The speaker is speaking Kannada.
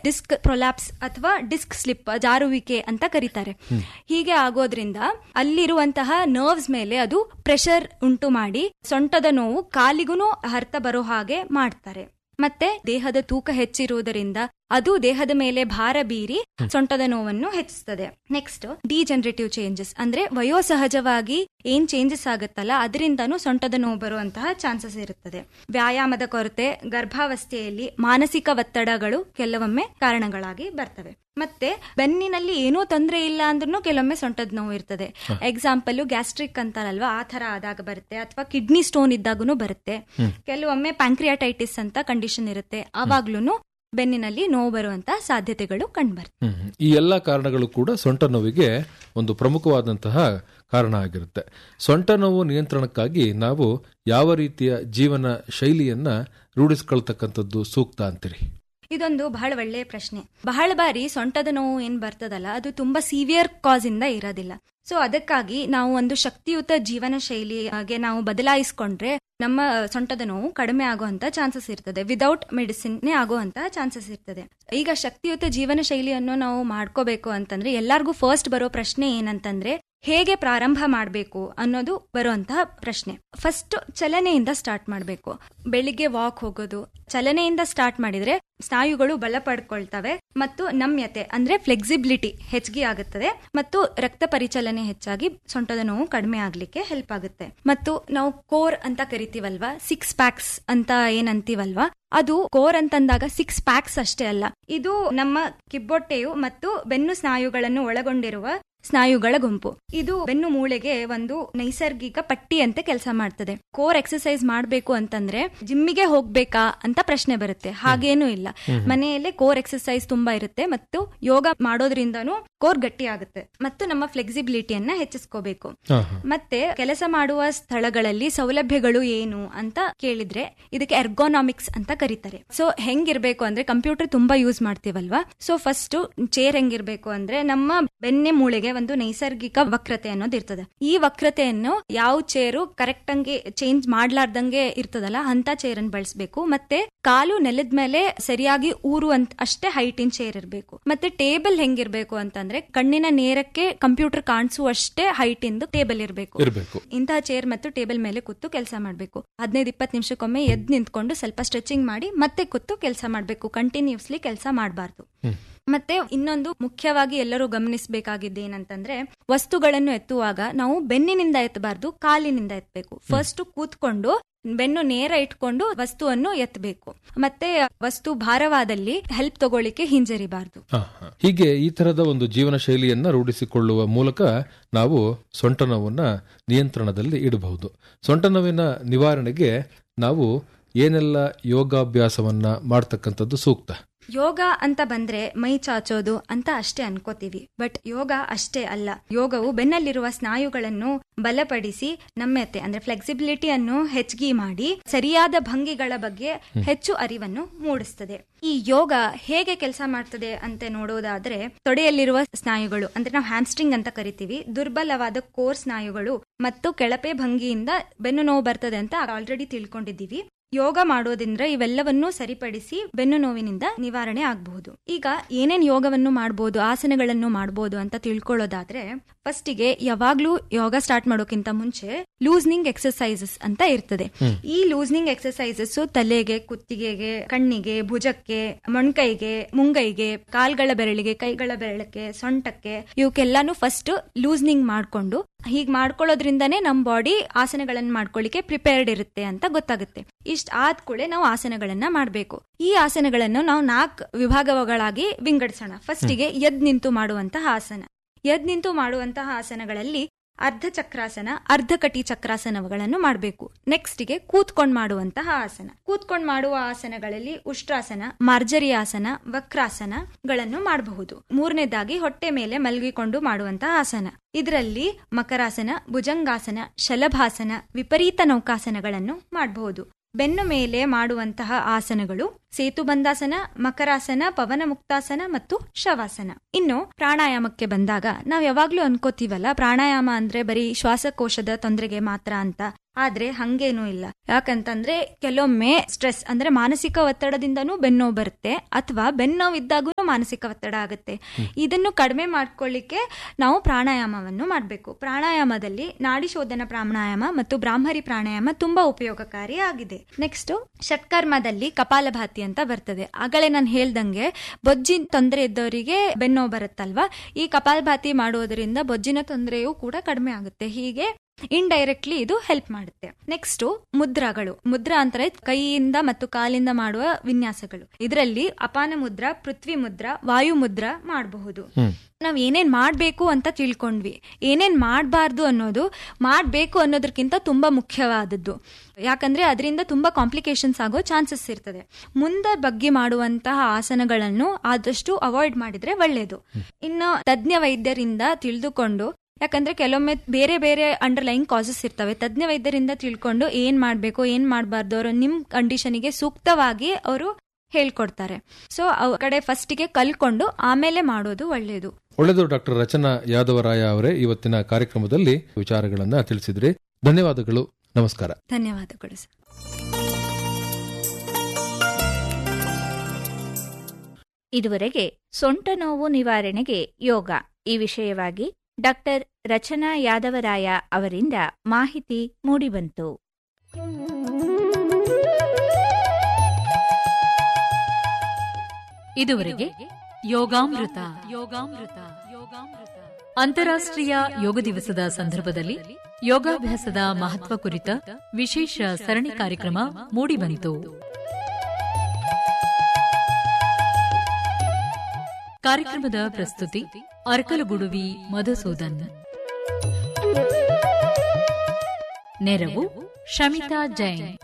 ಡಿಸ್ಕ್ ಪ್ರೊಲ್ಯಾಪ್ಸ್ ಅಥವಾ ಡಿಸ್ಕ್ ಸ್ಲಿಪ್ ಜಾರುವಿಕೆ ಅಂತ ಕರೀತಾರೆ ಹೀಗೆ ಆಗೋದ್ರಿಂದ ಅಲ್ಲಿರುವಂತಹ ನರ್ವ್ಸ್ ಮೇಲೆ ಅದು ಪ್ರೆಷರ್ ಉಂಟು ಮಾಡಿ ಸೊಂಟದ ನೋವು ಕಾಲಿಗೂ ಹರ್ತ ಬರೋ ಹಾಗೆ ಮಾಡ್ತಾರೆ ಮತ್ತೆ ದೇಹದ ತೂಕ ಹೆಚ್ಚಿರುವುದರಿಂದ ಅದು ದೇಹದ ಮೇಲೆ ಭಾರ ಬೀರಿ ಸೊಂಟದ ನೋವನ್ನು ಹೆಚ್ಚಿಸ್ತದೆ ನೆಕ್ಸ್ಟ್ ಡಿಜನರೇಟಿವ್ ಚೇಂಜಸ್ ಅಂದ್ರೆ ವಯೋಸಹಜವಾಗಿ ಏನ್ ಚೇಂಜಸ್ ಆಗುತ್ತಲ್ಲ ಅದರಿಂದನೂ ಸೊಂಟದ ನೋವು ಬರುವಂತಹ ಚಾನ್ಸಸ್ ಇರುತ್ತದೆ ವ್ಯಾಯಾಮದ ಕೊರತೆ ಗರ್ಭಾವಸ್ಥೆಯಲ್ಲಿ ಮಾನಸಿಕ ಒತ್ತಡಗಳು ಕೆಲವೊಮ್ಮೆ ಕಾರಣಗಳಾಗಿ ಬರ್ತವೆ ಮತ್ತೆ ಬೆನ್ನಿನಲ್ಲಿ ಏನೂ ತೊಂದರೆ ಇಲ್ಲ ಅಂದ್ರೂ ಕೆಲವೊಮ್ಮೆ ಸೊಂಟದ ನೋವು ಇರ್ತದೆ ಎಕ್ಸಾಂಪಲ್ ಗ್ಯಾಸ್ಟ್ರಿಕ್ ಅಂತಾರಲ್ವಾ ಆ ತರ ಆದಾಗ ಬರುತ್ತೆ ಅಥವಾ ಕಿಡ್ನಿ ಸ್ಟೋನ್ ಇದ್ದಾಗೂ ಬರುತ್ತೆ ಕೆಲವೊಮ್ಮೆ ಪ್ಯಾಂಕ್ರಿಯಾಟೈಟಿಸ್ ಅಂತ ಕಂಡೀಷನ್ ಇರುತ್ತೆ ಅವಾಗ್ಲೂ ಬೆನ್ನಿನಲ್ಲಿ ನೋವು ಬರುವಂತ ಸಾಧ್ಯತೆಗಳು ಕಂಡುಬರ್ತವೆ ಹ್ಮ್. ಈ ಎಲ್ಲ ಕಾರಣಗಳು ಕೂಡ ಸೊಂಟ ನೋವಿಗೆ ಒಂದು ಪ್ರಮುಖವಾದಂತಹ ಕಾರಣ ಆಗಿರುತ್ತೆ ಸೊಂಟ ನೋವು ನಿಯಂತ್ರಣಕ್ಕಾಗಿ ನಾವು ಯಾವ ರೀತಿಯ ಜೀವನ ಶೈಲಿಯನ್ನ ರೂಢಿಸ್ಕೊಳ್ತಕ್ಕಂಥದ್ದು ಸೂಕ್ತ ಅಂತೀರಿ ಇದೊಂದು ಬಹಳ ಒಳ್ಳೆಯ ಪ್ರಶ್ನೆ ಬಹಳ ಬಾರಿ ಸೊಂಟದ ನೋವು ಏನ್ ಬರ್ತದಲ್ಲ ಅದು ತುಂಬಾ ಸಿವಿಯರ್ ಕಾಸ್ ಇಂದ ಇರೋದಿಲ್ಲ ಸೊ ಅದಕ್ಕಾಗಿ ನಾವು ಒಂದು ಶಕ್ತಿಯುತ ಜೀವನ ಶೈಲಿಗೆ ನಾವು ಬದಲಾಯಿಸ್ಕೊಂಡ್ರೆ ನಮ್ಮ ಸೊಂಟದ ನೋವು ಕಡಿಮೆ ಆಗುವಂತ ಚಾನ್ಸಸ್ ಇರ್ತದೆ ವಿದೌಟ್ ಮೆಡಿಸಿನ್ ಆಗುವಂತ ಚಾನ್ಸಸ್ ಇರ್ತದೆ ಈಗ ಶಕ್ತಿಯುತ ಜೀವನ ಶೈಲಿಯನ್ನು ನಾವು ಮಾಡ್ಕೋಬೇಕು ಅಂತಂದ್ರೆ ಎಲ್ಲರಿಗೂ ಫಸ್ಟ್ ಬರೋ ಪ್ರಶ್ನೆ ಏನಂತಂದ್ರೆ ಹೇಗೆ ಪ್ರಾರಂಭ ಮಾಡಬೇಕು ಅನ್ನೋದು ಬರುವಂತಹ ಪ್ರಶ್ನೆ ಫಸ್ಟ್ ಚಲನೆಯಿಂದ ಸ್ಟಾರ್ಟ್ ಮಾಡಬೇಕು ಬೆಳಿಗ್ಗೆ ವಾಕ್ ಹೋಗೋದು ಚಲನೆಯಿಂದ ಸ್ಟಾರ್ಟ್ ಮಾಡಿದ್ರೆ ಸ್ನಾಯುಗಳು ಬಲ ಪಡ್ಕೊಳ್ತವೆ ಮತ್ತು ನಮ್ಯತೆ ಅಂದ್ರೆ ಫ್ಲೆಕ್ಸಿಬಿಲಿಟಿ ಹೆಚ್ಚಿಗೆ ಆಗುತ್ತದೆ ಮತ್ತು ರಕ್ತ ಪರಿಚಲನೆ ಹೆಚ್ಚಾಗಿ ಸೊಂಟದ ನೋವು ಕಡಿಮೆ ಆಗ್ಲಿಕ್ಕೆ ಹೆಲ್ಪ್ ಆಗುತ್ತೆ ಮತ್ತು ನಾವು ಕೋರ್ ಅಂತ ಕರಿತೀವಲ್ವಾ ಸಿಕ್ಸ್ ಪ್ಯಾಕ್ಸ್ ಅಂತ ಏನಂತೀವಲ್ವಾ ಅದು ಕೋರ್ ಅಂತಂದಾಗ ಸಿಕ್ಸ್ ಪ್ಯಾಕ್ಸ್ ಅಷ್ಟೇ ಅಲ್ಲ ಇದು ನಮ್ಮ ಕಿಬ್ಬೊಟ್ಟೆಯು ಮತ್ತು ಬೆನ್ನು ಸ್ನಾಯುಗಳನ್ನು ಒಳಗೊಂಡಿರುವ ಸ್ನಾಯುಗಳ ಗುಂಪು ಇದು ಬೆನ್ನು ಮೂಳೆಗೆ ಒಂದು ನೈಸರ್ಗಿಕ ಪಟ್ಟಿಯಂತೆ ಕೆಲಸ ಮಾಡ್ತದೆ ಕೋರ್ ಎಕ್ಸರ್ಸೈಸ್ ಮಾಡಬೇಕು ಅಂತಂದ್ರೆ ಜಿಮ್ಮಿಗೆ ಹೋಗ್ಬೇಕಾ ಅಂತ ಪ್ರಶ್ನೆ ಬರುತ್ತೆ ಹಾಗೇನೂ ಇಲ್ಲ ಮನೆಯಲ್ಲೇ ಕೋರ್ ಎಕ್ಸರ್ಸೈಸ್ ತುಂಬಾ ಇರುತ್ತೆ ಮತ್ತು ಯೋಗ ಮಾಡೋದ್ರಿಂದನೂ ಕೋರ್ ಗಟ್ಟಿ ಆಗುತ್ತೆ ಮತ್ತು ನಮ್ಮ ಫ್ಲೆಕ್ಸಿಬಿಲಿಟಿಯನ್ನ ಹೆಚ್ಚಿಸ್ಕೋಬೇಕು ಹಾ, ಹಾ. ಮತ್ತೆ ಕೆಲಸ ಮಾಡುವ ಸ್ಥಳಗಳಲ್ಲಿ ಸೌಲಭ್ಯಗಳು ಏನು ಅಂತ ಕೇಳಿದ್ರೆ ಇದಕ್ಕೆ ಎರ್ಗೋನಾಮಿಕ್ಸ್ ಅಂತ ಕರೀತಾರೆ ಸೊ ಹೆಂಗಿರ್ಬೇಕು ಅಂದ್ರೆ ಕಂಪ್ಯೂಟರ್ ತುಂಬಾ ಯೂಸ್ ಮಾಡ್ತೀವಲ್ವಾ ಸೊ ಫಸ್ಟ್ ಚೇರ್ ಹೆಂಗಿರ್ಬೇಕು ಅಂದ್ರೆ ನಮ್ಮ ಬೆನ್ನೆ ಮೂಳೆಗೆ ಒಂದು ನೈಸರ್ಗಿಕ ವಕ್ರತೆ ಅನ್ನೋದು ಇರ್ತದೆ ಈ ವಕ್ರತೆಯನ್ನು ಯಾವ ಚೇರು ಕರೆಕ್ಟ್ ಅಂಗೆ ಚೇಂಜ್ ಮಾಡ್ಲಾರ್ದಂಗೆ ಇರ್ತದಲ್ಲ ಅಂತ ಚೇರ್ ಅನ್ನು ಬಳಸಬೇಕು ಮತ್ತೆ ಕಾಲು ನೆಲದ ಮೇಲೆ ಸರಿಯಾಗಿ ಊರುವಂತ ಅಷ್ಟೇ ಹೈಟಿನ ಚೇರ್ ಇರಬೇಕು ಮತ್ತೆ ಟೇಬಲ್ ಹೆಂಗಿರ್ಬೇಕು ಅಂತಂದ್ರೆ ಕಣ್ಣಿನ ನೇರಕ್ಕೆ ಕಂಪ್ಯೂಟರ್ ಕಾಣಿಸುವಷ್ಟೇ ಹೈಟ್ ಇಂದು ಟೇಬಲ್ ಇರಬೇಕು ಇರಬೇಕು ಇಂತಹ ಚೇರ್ ಮತ್ತು ಟೇಬಲ್ ಮೇಲೆ ಕೂತು ಕೆಲಸ ಮಾಡಬೇಕು ಹದಿನೈದು ಇಪ್ಪತ್ತು ನಿಮಿಷಕ್ಕೊಮ್ಮೆ ಎದ್ದು ನಿಂತ್ಕೊಂಡು ಸ್ವಲ್ಪ ಸ್ಟ್ರೆಚಿಂಗ್ ಮಾಡಿ ಮತ್ತೆ ಕೂತು ಕೆಲಸ ಮಾಡಬೇಕು ಕಂಟಿನ್ಯೂಸ್ಲಿ ಕೆಲಸ ಮಾಡಬಾರ್ದು ಮತ್ತೆ ಇನ್ನೊಂದು ಮುಖ್ಯವಾಗಿ ಎಲ್ಲರೂ ಗಮನಿಸಬೇಕಾಗಿದ್ದು ಏನಂತಂದ್ರೆ ವಸ್ತುಗಳನ್ನು ಎತ್ತುವಾಗ ನಾವು ಬೆನ್ನಿನಿಂದ ಎತ್ತಬಾರ್ದು ಕಾಲಿನಿಂದ ಎತ್ತಬೇಕು ಫಸ್ಟ್ ಕೂತ್ಕೊಂಡು ಬೆನ್ನು ನೇರ ಇಟ್ಕೊಂಡು ವಸ್ತುವನ್ನು ಎತ್ತಬೇಕು ಮತ್ತೆ ವಸ್ತು ಭಾರವಾದಲ್ಲಿ ಹೆಲ್ಪ್ ತಗೊಳ್ಳಿಕ್ಕೆ ಹಿಂಜರಿಬಾರ್ದು ಹಾ, ಹಾ. ಹೀಗೆ ಈ ತರದ ಒಂದು ಜೀವನ ಶೈಲಿಯನ್ನ ರೂಢಿಸಿಕೊಳ್ಳುವ ಮೂಲಕ ನಾವು ಸೊಂಟ ನೋವನ್ನ ನಿಯಂತ್ರಣದಲ್ಲಿ ಇಡಬಹುದು ಸೊಂಟ ನೋವಿನ ನಿವಾರಣೆಗೆ ನಾವು ಏನೆಲ್ಲ ಯೋಗಾಭ್ಯಾಸವನ್ನ ಮಾಡ್ತಕ್ಕಂಥದ್ದು ಸೂಕ್ತ ಯೋಗ ಅಂತ ಬಂದ್ರೆ ಮೈ ಚಾಚೋದು ಅಂತ ಅಷ್ಟೇ ಅನ್ಕೋತೀವಿ ಬಟ್ ಯೋಗ ಅಷ್ಟೇ ಅಲ್ಲ ಯೋಗವು ಬೆನ್ನಲ್ಲಿರುವ ಸ್ನಾಯುಗಳನ್ನು ಬಲಪಡಿಸಿ ನಮ್ಯತೆ ಅಂದ್ರೆ ಫ್ಲೆಕ್ಸಿಬಿಲಿಟಿಯನ್ನು ಹೆಚ್ಚಿಗೆ ಮಾಡಿ ಸರಿಯಾದ ಭಂಗಿಗಳ ಬಗ್ಗೆ ಹೆಚ್ಚು ಅರಿವನ್ನು ಮೂಡಿಸ್ತದೆ ಈ ಯೋಗ ಹೇಗೆ ಕೆಲಸ ಮಾಡ್ತದೆ ಅಂತ ನೋಡೋದಾದ್ರೆ ತೊಡೆಯಲ್ಲಿರುವ ಸ್ನಾಯುಗಳು ಅಂದ್ರೆ ನಾವು ಹ್ಯಾಮ್ಸ್ಟ್ರಿಂಗ್ ಅಂತ ಕರಿತೀವಿ ದುರ್ಬಲವಾದ ಕೋರ್ ಸ್ನಾಯುಗಳು ಮತ್ತು ಕೆಳಪೆ ಭಂಗಿಯಿಂದ ಬೆನ್ನು ನೋವು ಬರ್ತದೆ ಅಂತ ಆಲ್ರೆಡಿ ತಿಳ್ಕೊಂಡಿದ್ದೀವಿ ಯೋಗ ಮಾಡೋದ್ರಿಂದ ಇವೆಲ್ಲವನ್ನೂ ಸರಿಪಡಿಸಿ ಬೆನ್ನು ನೋವಿನಿಂದ ನಿವಾರಣೆ ಆಗಬಹುದು ಈಗ ಏನೇನ್ ಯೋಗವನ್ನು ಮಾಡಬಹುದು ಆಸನಗಳನ್ನು ಮಾಡಬಹುದು ಅಂತ ತಿಳ್ಕೊಳ್ಳೋದಾದ್ರೆ ಫಸ್ಟಿಗೆ ಯಾವಾಗ್ಲೂ ಯೋಗ ಸ್ಟಾರ್ಟ್ ಮಾಡೋಕ್ಕಿಂತ ಮುಂಚೆ ಲೂಸ್ನಿಂಗ್ ಎಕ್ಸರ್ಸೈಸಸ್ ಅಂತ ಇರ್ತದೆ ಈ ಲೂಸ್ನಿಂಗ್ ಎಕ್ಸರ್ಸೈಸಸ್ ತಲೆಗೆ ಕುತ್ತಿಗೆಗೆ ಕಣ್ಣಿಗೆ ಭುಜಕ್ಕೆ ಮೊಣ್ಕೈಗೆ ಮುಂಗೈಗೆ ಕಾಲ್ಗಳ ಬೆರಳಿಗೆ ಕೈಗಳ ಬೆರಳಕ್ಕೆ ಸೊಂಟಕ್ಕೆ ಇವಕ್ಕೆಲ್ಲಾನು ಫಸ್ಟ್ ಲೂಸ್ನಿಂಗ್ ಮಾಡ್ಕೊಂಡು ಹೀಗ್ ಮಾಡ್ಕೊಳ್ಳೋದ್ರಿಂದನೇ ನಮ್ ಬಾಡಿ ಆಸನಗಳನ್ನ ಮಾಡ್ಕೊಳ್ಳಿಕ್ಕೆ ಪ್ರಿಪೇರ್ಡ್ ಇರುತ್ತೆ ಅಂತ ಗೊತ್ತಾಗುತ್ತೆ ಇಷ್ಟ ಆದ ಕೂಡಲೇ ನಾವು ಆಸನಗಳನ್ನ ಮಾಡಬೇಕು ಈ ಆಸನಗಳನ್ನು ನಾವು ನಾಲ್ಕು ವಿಭಾಗಗಳಾಗಿ ವಿಂಗಡಿಸೋಣ ಫಸ್ಟಿಗೆ ಎದ್ ನಿಂತು ಮಾಡುವಂತಹ ಆಸನ ಎದ್ ನಿಂತು ಮಾಡುವಂತಹ ಆಸನಗಳಲ್ಲಿ ಅರ್ಧ ಚಕ್ರಾಸನ ಅರ್ಧ ಕಟಿ ಚಕ್ರಾಸನಗಳನ್ನು ಮಾಡಬೇಕು ನೆಕ್ಸ್ಟ್ಗೆ ಕೂತ್ಕೊಂಡ್ ಮಾಡುವಂತಹ ಆಸನ ಕೂತ್ಕೊಂಡ್ ಮಾಡುವ ಆಸನಗಳಲ್ಲಿ ಉಷ್ಟ್ರಾಸನ ಮಾರ್ಜರಿ ಆಸನ ವಕ್ರಾಸನಗಳನ್ನು ಮಾಡಬಹುದು ಮೂರನೇದಾಗಿ ಹೊಟ್ಟೆ ಮೇಲೆ ಮಲಗಿಕೊಂಡು ಮಾಡುವಂತಹ ಆಸನ ಇದರಲ್ಲಿ ಮಕರಾಸನ ಭುಜಂಗಾಸನ ಶಲಭಾಸನ ವಿಪರೀತ ನೌಕಾಸನಗಳನ್ನು ಮಾಡಬಹುದು ಬೆನ್ನು ಮೇಲೆ ಮಾಡುವಂತಹ ಆಸನಗಳು ಸೇತುಬಂಧಾಸನ ಮಕರಾಸನ ಪವನ ಮುಕ್ತಾಸನ ಮತ್ತು ಶವಾಸನ ಇನ್ನು ಪ್ರಾಣಾಯಾಮಕ್ಕೆ ಬಂದಾಗ ನಾವ್ ಯಾವಾಗ್ಲೂ ಅನ್ಕೋತೀವಲ್ಲ ಪ್ರಾಣಾಯಾಮ ಅಂದ್ರೆ ಬರೀ ಶ್ವಾಸಕೋಶದ ತೊಂದರೆಗೆ ಮಾತ್ರ ಅಂತ ಆದ್ರೆ ಹಂಗೇನೂ ಇಲ್ಲ ಯಾಕಂತಂದ್ರೆ ಕೆಲವೊಮ್ಮೆ ಸ್ಟ್ರೆಸ್ ಅಂದ್ರೆ ಮಾನಸಿಕ ಒತ್ತಡದಿಂದನೂ ಬೆನ್ನೋವು ಬರುತ್ತೆ ಅಥವಾ ಬೆನ್ನೋವು ಇದ್ದಾಗೂ ಮಾನಸಿಕ ಒತ್ತಡ ಆಗುತ್ತೆ ಇದನ್ನು ಕಡಿಮೆ ಮಾಡ್ಕೊಳ್ಳಿಕ್ಕೆ ನಾವು ಪ್ರಾಣಾಯಾಮವನ್ನು ಮಾಡಬೇಕು ಪ್ರಾಣಾಯಾಮದಲ್ಲಿ ನಾಡಿ ಶೋಧನ ಪ್ರಾಣಾಯಾಮ ಮತ್ತು ಬ್ರಾಹ್ಮರಿ ಪ್ರಾಣಾಯಾಮ ತುಂಬಾ ಉಪಯೋಗಕಾರಿ ಆಗಿದೆ ನೆಕ್ಸ್ಟ್ ಷಟ್ಕರ್ಮದಲ್ಲಿ ಕಪಾಲಭಾತಿ ಅಂತ ಬರ್ತದೆ ಆಗಲೇ ನಾನು ಹೇಳ್ದಂಗೆ ಬೊಜ್ಜಿನ ತೊಂದರೆ ಇದ್ದವರಿಗೆ ಬೆನ್ನೋವು ಬರುತ್ತಲ್ವಾ ಈ ಕಪಾಲಭಾತಿ ಮಾಡುವುದರಿಂದ ಬೊಜ್ಜಿನ ತೊಂದರೆಯೂ ಕೂಡ ಕಡಿಮೆ ಆಗುತ್ತೆ ಹೀಗೆ ಇಂಡೈರೆಕ್ಟ್ಲಿ ಇದು ಹೆಲ್ಪ್ ಮಾಡುತ್ತೆ ನೆಕ್ಸ್ಟ್ ಮುದ್ರಾಗಳು ಮುದ್ರಾ ಅಂತಾರೆ ಕೈಯಿಂದ ಮತ್ತು ಕಾಲಿಂದ ಮಾಡುವ ವಿನ್ಯಾಸಗಳು ಇದರಲ್ಲಿ ಅಪಾನ ಮುದ್ರಾ ಪೃಥ್ವಿ ಮುದ್ರಾ ವಾಯು ಮುದ್ರಾ ಮಾಡಬಹುದು ನಾವ್ ಏನೇನ್ ಮಾಡ್ಬೇಕು ಅಂತ ತಿಳ್ಕೊಂಡ್ವಿ ಏನೇನ್ ಮಾಡಬಾರ್ದು ಅನ್ನೋದು ಮಾಡ್ಬೇಕು ಅನ್ನೋದಕ್ಕಿಂತ ತುಂಬಾ ಮುಖ್ಯವಾದದ್ದು ಯಾಕಂದ್ರೆ ಅದರಿಂದ ತುಂಬಾ ಕಾಂಪ್ಲಿಕೇಶನ್ಸ್ ಆಗೋ ಚಾನ್ಸಸ್ ಇರ್ತದೆ ಮುಂದೆ ಬಗ್ಗೆ ಮಾಡುವಂತಹ ಆಸನಗಳನ್ನು ಆದಷ್ಟು ಅವಾಯ್ಡ್ ಮಾಡಿದ್ರೆ ಒಳ್ಳೇದು ಇನ್ನು ತಜ್ಞ ವೈದ್ಯರಿಂದ ತಿಳಿದುಕೊಂಡು ಯಾಕಂದ್ರೆ ಕೆಲವೊಮ್ಮೆ ಬೇರೆ ಬೇರೆ ಅಂಡರ್ಲೈನ್ ಕಾಸಸ್ ಇರ್ತವೆ ತಜ್ಞ ವೈದ್ಯರಿಂದ ತಿಳ್ಕೊಂಡು ಏನ್ ಮಾಡ್ಬೇಕು ಏನ್ ಮಾಡಬಾರ್ದು ಅವರು ನಿಮ್ ಕಂಡೀಷನ್ಗೆ ಸೂಕ್ತವಾಗಿ ಅವರು ಹೇಳ್ಕೊಡ್ತಾರೆ ಸೊ ಅವ್ ಕಡೆ ಫಸ್ಟಿಗೆ ಕಲ್ಕೊಂಡು ಆಮೇಲೆ ಮಾಡೋದು ಒಳ್ಳೇದು ಒಳ್ಳೆಯದು ಡಾಕ್ಟರ್ ರಚನಾ ಯಾದವರಾಯ ಅವರೇ ಇವತ್ತಿನ ಕಾರ್ಯಕ್ರಮದಲ್ಲಿ ವಿಚಾರಗಳನ್ನ ತಿಳಿಸಿದ್ರಿ ಧನ್ಯವಾದಗಳು ನಮಸ್ಕಾರ ಧನ್ಯವಾದಗಳು ಸರ್ ಇದುವರೆಗೆ ಸೊಂಟ ನೋವು ನಿವಾರಣೆಗೆ ಯೋಗ ಈ ವಿಷಯವಾಗಿ ಡಾಕ್ಟರ್ ರಚನಾ ಯಾದವರಾಯ ಅವರಿಂದ ಮಾಹಿತಿ ಮೂಡಿಬಂತು ಇದುವರೆಗೆ ಯೋಗಾಮೃತ ಯೋಗಾಮೃತ ಯೋಗಾಮೃತ ಅಂತಾರಾಷ್ಟ್ರೀಯ ಯೋಗ ದಿವಸದ ಸಂದರ್ಭದಲ್ಲಿ ಯೋಗಾಭ್ಯಾಸದ ಮಹತ್ವ ಕುರಿತ ವಿಶೇಷ ಸರಣಿ ಕಾರ್ಯಕ್ರಮ ಮೂಡಿಬಂತು ಕಾರ್ಯಕ್ರಮದ ಪ್ರಸ್ತುತಿ ಅರ್ಕಲಗುಡುವಿ ಮಧುಸೂದನ್ ನೆರವು ಶಮಿತಾ ಜೈನ್